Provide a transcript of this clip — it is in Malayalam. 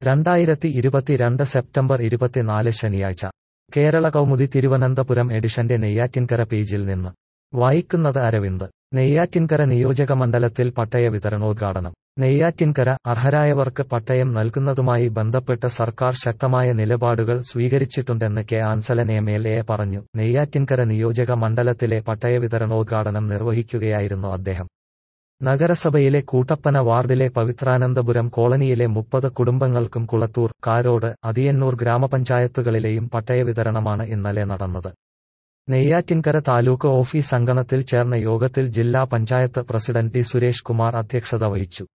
രണ്ടായിരത്തി ഇരുപത്തിരണ്ട് സെപ്റ്റംബർ ഇരുപത്തിനാല് ശനിയാഴ്ച കേരള കൗമുദി തിരുവനന്തപുരം എഡിഷന്റെ നെയ്യാറ്റിൻകര പേജിൽ നിന്ന് വായിക്കുന്നത് അരവിന്ദ് നെയ്യാറ്റിൻകര നിയോജക മണ്ഡലത്തിൽ പട്ടയ വിതരണോദ്ഘാടനം നെയ്യാറ്റിൻകര അർഹരായവർക്ക് പട്ടയം നൽകുന്നതുമായി ബന്ധപ്പെട്ട് സർക്കാർ ശക്തമായ നിലപാടുകൾ സ്വീകരിച്ചിട്ടുണ്ടെന്ന് K Ansalan M L A പറഞ്ഞു നെയ്യാറ്റിൻകര നിയോജക മണ്ഡലത്തിലെ പട്ടയ വിതരണോദ്ഘാടനം നിർവഹിക്കുകയായിരുന്നു അദ്ദേഹം നഗരസഭയിലെ കൂട്ടപ്പന വാർഡിലെ പവിത്രാനന്ദപുരം കോളനിയിലെ മുപ്പത് കുടുംബങ്ങൾക്കും കുളത്തൂർ കാരോട് അതിയന്നൂർ ഗ്രാമപഞ്ചായത്തുകളിലെയും പട്ടയ വിതരണമാണ് ഇന്നലെ നടന്നത് നെയ്യാറ്റിൻകര താലൂക്ക് ഓഫീസ് അങ്കണത്തിൽ ചേർന്ന യോഗത്തിൽ ജില്ലാ പഞ്ചായത്ത് പ്രസിഡന്റ് ടി സുരേഷ് കുമാർ അധ്യക്ഷത വഹിച്ചു